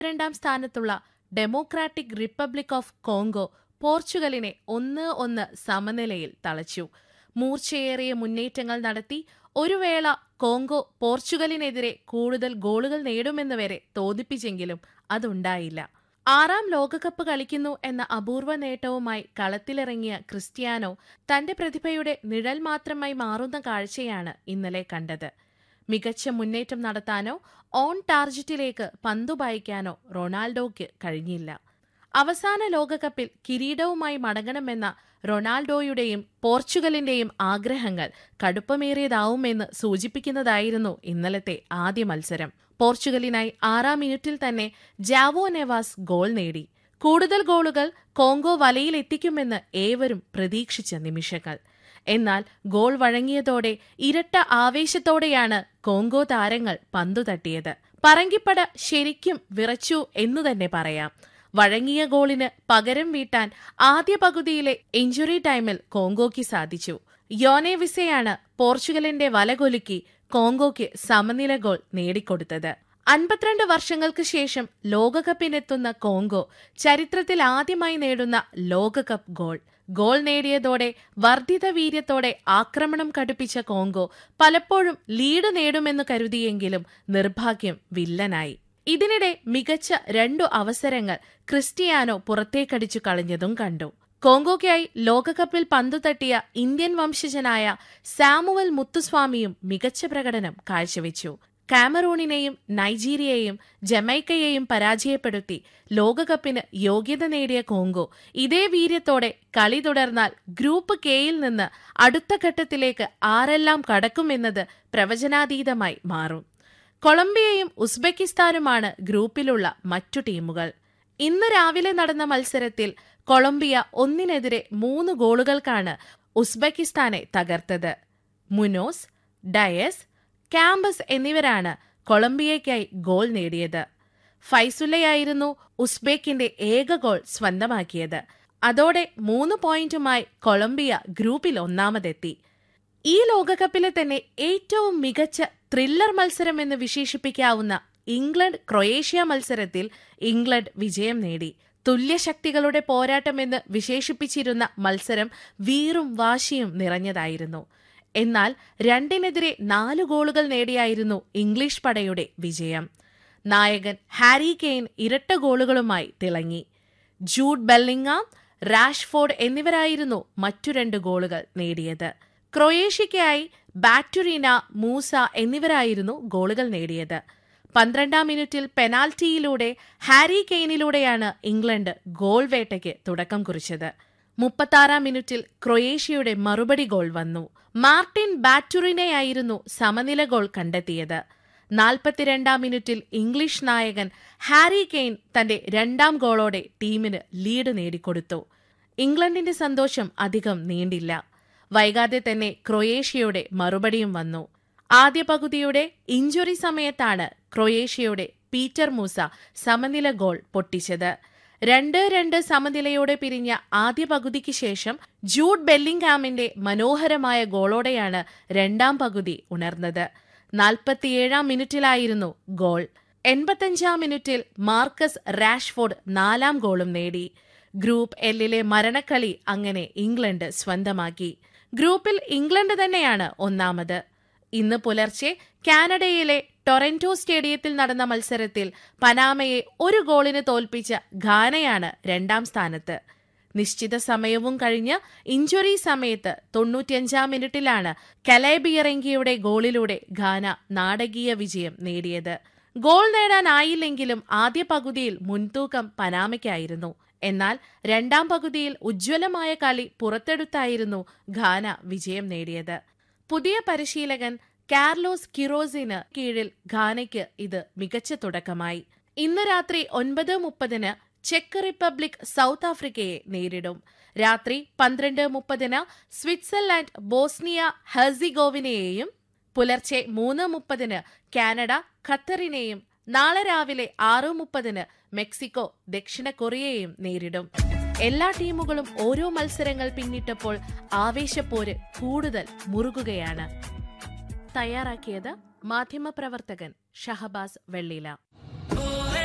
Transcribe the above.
രണ്ടാം സ്ഥാനത്തുള്ള Democratic Republic of Congo പോർച്ചുഗലിനെ ഒന്ന് ഒന്ന് സമനിലയിൽ തളച്ചു മൂർച്ചയേറിയ മുന്നേറ്റങ്ങൾ നടത്തി ഒരു വേള കോങ്കോ പോർച്ചുഗലിനെതിരെ കൂടുതൽ ഗോളുകൾ നേടുമെന്ന് വരെ തോന്നിപ്പിച്ചെങ്കിലും അതുണ്ടായില്ല ആറാം ലോകകപ്പ് കളിക്കുന്നു എന്ന അപൂർവ നേട്ടവുമായി കളത്തിലിറങ്ങിയ ക്രിസ്ത്യാനോ തന്റെ പ്രതിഭയുടെ നിഴൽ മാത്രമായി മാറുന്ന കാഴ്ചയാണ് ഇന്നലെ കണ്ടത് മികച്ച മുന്നേറ്റം നടത്താനോ ഓൺ ടാർജറ്റിലേക്ക് പന്തു പായിക്കാനോ റൊണാൾഡോയ്ക്ക് കഴിഞ്ഞില്ല അവസാന ലോകകപ്പിൽ കിരീടവുമായി മടങ്ങണമെന്ന റൊണാൾഡോയുടെയും പോർച്ചുഗലിന്റെയും ആഗ്രഹങ്ങൾ കടുപ്പമേറിയതാവുമെന്ന് സൂചിപ്പിക്കുന്നതായിരുന്നു ഇന്നലത്തെ ആദ്യ മത്സരം പോർച്ചുഗലിനായി ആറാം മിനിറ്റിൽ തന്നെ ജാവോ നെവാസ് ഗോൾ നേടി കൂടുതൽ ഗോളുകൾ കോങ്കോ വലയിലെത്തിക്കുമെന്ന് ഏവരും പ്രതീക്ഷിച്ച നിമിഷങ്ങൾ എന്നാൽ ഗോൾ വഴങ്ങിയതോടെ ഇരട്ട ആവേശത്തോടെയാണ് കോങ്കോ താരങ്ങൾ പന്തു തട്ടിയത് പറങ്കിപ്പട ശരിക്കും വിറച്ചു എന്നു തന്നെ പറയാം വഴങ്ങിയ ഗോളിന് പകരം വീട്ടാൻ ആദ്യ പകുതിയിലെ ഇഞ്ചുറി ടൈമിൽ കോങ്കോയ്ക്ക് സാധിച്ചു യോനെ വിസയാണ് പോർച്ചുഗലിന്റെ വലകൊലുക്കി കോങ്കോയ്ക്ക് സമനില ഗോൾ നേടിക്കൊടുത്തത് അൻപത്തിരണ്ട് വർഷങ്ങൾക്ക് ശേഷം ലോകകപ്പിനെത്തുന്ന കോങ്കോ ചരിത്രത്തിൽ ആദ്യമായി നേടുന്ന ലോകകപ്പ് ഗോൾ ഗോൾ നേടിയതോടെ വർദ്ധിത വീര്യത്തോടെ ആക്രമണം കടുപ്പിച്ച കോങ്കോ പലപ്പോഴും ലീഡ് നേടുമെന്ന് കരുതിയെങ്കിലും നിർഭാഗ്യം വില്ലനായി ഇതിനിടെ മികച്ച രണ്ടു അവസരങ്ങൾ ക്രിസ്റ്റിയാനോ പുറത്തേക്കടിച്ചു കളഞ്ഞതും കണ്ടു കോങ്കോയ്ക്കായി ലോകകപ്പിൽ പന്തു തട്ടിയ ഇന്ത്യൻ വംശജനായ സാമുവൽ മുത്തുസ്വാമിയും മികച്ച പ്രകടനം കാഴ്ചവെച്ചു കാമറൂണിനെയും നൈജീരിയയെയും ജമൈക്കയെയും പരാജയപ്പെടുത്തി ലോകകപ്പിന് യോഗ്യത നേടിയ കോങ്കോ ഇതേ വീര്യത്തോടെ കളി തുടർന്നാൽ ഗ്രൂപ്പ് കെയിൽ നിന്ന് അടുത്ത ഘട്ടത്തിലേക്ക് ആരെല്ലാം കടക്കുമെന്നത് പ്രവചനാതീതമായി മാറും കൊളംബിയയും ഉസ്ബെക്കിസ്ഥാനുമാണ് ഗ്രൂപ്പിലുള്ള മറ്റു ടീമുകൾ ഇന്ന് രാവിലെ നടന്ന മത്സരത്തിൽ കൊളംബിയ ഒന്നിനെതിരെ മൂന്ന് ഗോളുകൾക്കാണ് ഉസ്ബെക്കിസ്ഥാനെ തകർത്തത് മുനോസ് ഡയസ് ക്യാമ്പസ് എന്നിവരാണ് കൊളംബിയയ്ക്കായി ഗോൾ നേടിയത് ഫൈസുലയായിരുന്നു ഉസ്ബെക്കിന്റെ ഏക ഗോൾ സ്വന്തമാക്കിയത് അതോടെ മൂന്ന് പോയിന്റുമായി കൊളംബിയ ഗ്രൂപ്പിൽ ഒന്നാമതെത്തി ഈ ലോകകപ്പിലെ തന്നെ ഏറ്റവും മികച്ച ത്രില്ലർ മത്സരം എന്ന് വിശേഷിപ്പിക്കാവുന്ന ഇംഗ്ലണ്ട് ക്രൊയേഷ്യ മത്സരത്തിൽ ഇംഗ്ലണ്ട് വിജയം നേടി തുല്യശക്തികളുടെ പോരാട്ടമെന്ന് വിശേഷിപ്പിച്ചിരുന്ന മത്സരം വീറും വാശിയും നിറഞ്ഞതായിരുന്നു എന്നാൽ രണ്ടിനെതിരെ നാല് ഗോളുകൾ നേടിയായിരുന്നു ഇംഗ്ലീഷ് പടയുടെ വിജയം നായകൻ ഹാരി കെയ്ൻ ഇരട്ട ഗോളുകളുമായി തിളങ്ങി ജൂഡ് ബെല്ലിങ്ങാം റാഷ്ഫോർഡ് എന്നിവരായിരുന്നു മറ്റു രണ്ട് ഗോളുകൾ നേടിയത് ക്രൊയേഷ്യയ്ക്കായി ബാറ്റുറീന മൂസ എന്നിവരായിരുന്നു ഗോളുകൾ നേടിയത് പന്ത്രണ്ടാം മിനിറ്റിൽ പെനാൽറ്റിയിലൂടെ ഹാരി കെയ്നിലൂടെയാണ് ഇംഗ്ലണ്ട് ഗോൾ വേട്ടയ്ക്ക് തുടക്കം കുറിച്ചത് മുപ്പത്താറാം മിനിറ്റിൽ ക്രൊയേഷ്യയുടെ മറുപടി ഗോൾ വന്നു മാർട്ടിൻ ബാറ്റുറിനെയായിരുന്നു സമനില ഗോൾ കണ്ടെത്തിയത് നാൽപ്പത്തിരണ്ടാം മിനിറ്റിൽ ഇംഗ്ലീഷ് നായകൻ ഹാരി കെയ്ൻ തന്റെ രണ്ടാം ഗോളോടെ ടീമിന് ലീഡ് നേടിക്കൊടുത്തു ഇംഗ്ലണ്ടിന്റെ സന്തോഷം അധികം നീണ്ടില്ല വൈകാതെ തന്നെ ക്രൊയേഷ്യയുടെ മറുപടിയും വന്നു ആദ്യ പകുതിയുടെ ഇഞ്ചുറി സമയത്താണ് ക്രൊയേഷ്യയുടെ പീറ്റർ മൂസ സമനില ഗോൾ പൊട്ടിച്ചത് രണ്ട് രണ്ട് സമനിലയോടെ പിരിഞ്ഞ ആദ്യ പകുതിക്ക് ശേഷം ജൂഡ് ബെല്ലിംഗ്ഹാമിന്റെ മനോഹരമായ ഗോളോടെയാണ് രണ്ടാം പകുതി ഉണർന്നത് നാൽപ്പത്തിയേഴാം മിനിറ്റിലായിരുന്നു ഗോൾ എൺപത്തഞ്ചാം മിനിറ്റിൽ മാർക്കസ് റാഷ്ഫോർഡ് നാലാം ഗോളും നേടി ഗ്രൂപ്പ് എല്ലിലെ മരണക്കളി അങ്ങനെ ഇംഗ്ലണ്ട് സ്വന്തമാക്കി ഗ്രൂപ്പിൽ ഇംഗ്ലണ്ട് തന്നെയാണ് ഒന്നാമത് ഇന്ന് പുലർച്ചെ കാനഡയിലെ ടൊറന്റോ സ്റ്റേഡിയത്തിൽ നടന്ന മത്സരത്തിൽ പനാമയെ ഒരു ഗോളിന് തോൽപ്പിച്ച ഘാനയാണ് രണ്ടാം സ്ഥാനത്ത് നിശ്ചിത സമയവും കഴിഞ്ഞ് ഇഞ്ചുറി സമയത്ത് തൊണ്ണൂറ്റിയഞ്ചാം മിനിറ്റിലാണ് കലൈബിയറെങ്കിയുടെ ഗോളിലൂടെ ഘാന നാടകീയ വിജയം നേടിയത് ഗോൾ നേടാനായില്ലെങ്കിലും ആദ്യ പകുതിയിൽ മുൻതൂക്കം പനാമയ്ക്കായിരുന്നു എന്നാൽ രണ്ടാം പകുതിയിൽ ഉജ്ജ്വലമായ കളി പുറത്തെടുത്തായിരുന്നു ഘാന വിജയം നേടിയത് പുതിയ പരിശീലകൻ കാർലോസ് കിറോസിന് കീഴിൽ ഘാനയ്ക്ക് ഇത് മികച്ച തുടക്കമായി ഇന്ന് രാത്രി ഒൻപത് മുപ്പതിന് ചെക്ക് റിപ്പബ്ലിക് സൗത്ത് ആഫ്രിക്കയെ നേരിടും രാത്രി പന്ത്രണ്ട് മുപ്പതിന് സ്വിറ്റ്സർലാൻഡ് ബോസ്നിയ ഹെർസിഗോവിനെയും പുലർച്ചെ മൂന്ന് മുപ്പതിന് കാനഡ ഖത്തറിനെയും നാളെ രാവിലെ ആറ് മുപ്പതിന് മെക്സിക്കോ ദക്ഷിണ കൊറിയയെയും നേരിടും എല്ലാ ടീമുകളും ഓരോ മത്സരങ്ങൾ പിന്നിട്ടപ്പോൾ ആവേശപ്പോര് കൂടുതൽ മുറുകുകയാണ് തയ്യാറാക്കിയത് മാധ്യമപ്രവർത്തകൻ ഷഹബാസ് വെള്ളില